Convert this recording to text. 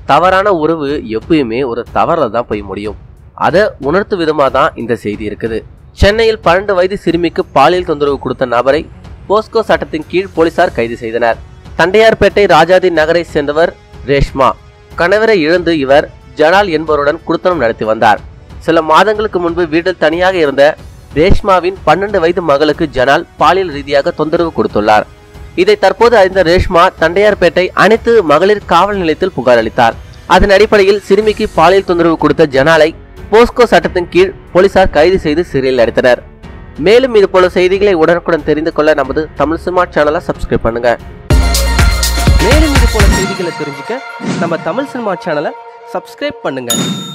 தவறான உறவு எப்பயுமே ஒரு தவறுல தான் போய் முடியும் அதை உணர்த்து விதமாக தான் இந்த செய்தி இருக்குது சென்னையில் பன்னெண்டு வயது சிறுமிக்கு பாலியல் தொந்தரவு கொடுத்த நபரை போஸ்கோ சட்டத்தின் கீழ் போலீசார் கைது செய்தனர் தண்டையார்பேட்டை ராஜாதி நகரை சேர்ந்தவர் ரேஷ்மா கணவரை இழந்து இவர் ஜனால் என்பவருடன் குடுத்தனம் நடத்தி வந்தார் சில மாதங்களுக்கு முன்பு வீட்டில் தனியாக இருந்த ரேஷ்மாவின் பன்னெண்டு வயது மகளுக்கு ஜனால் பாலியல் ரீதியாக தொந்தரவு கொடுத்துள்ளார் இதை தற்போது அறிந்த ரேஷ்மா தண்டையார்பேட்டை அனைத்து மகளிர் காவல் நிலையத்தில் புகார் அளித்தார் அதன் அடிப்படையில் சிறுமிக்கு பாலியல் தொந்தரவு கொடுத்த ஜனாலை போஸ்கோ சட்டத்தின் கீழ் போலீசார் கைது செய்து சிறையில் அடைத்தனர் மேலும் இது போல செய்திகளை உடனுக்குடன் தெரிந்து கொள்ள நமது தமிழ் சினிமா சேனலை சப்ஸ்கிரைப் பண்ணுங்க மேலும் இது போல செய்திகளை தெரிஞ்சுக்க நம்ம தமிழ் சினிமா சேனலை சப்ஸ்கிரைப் பண்ணுங்க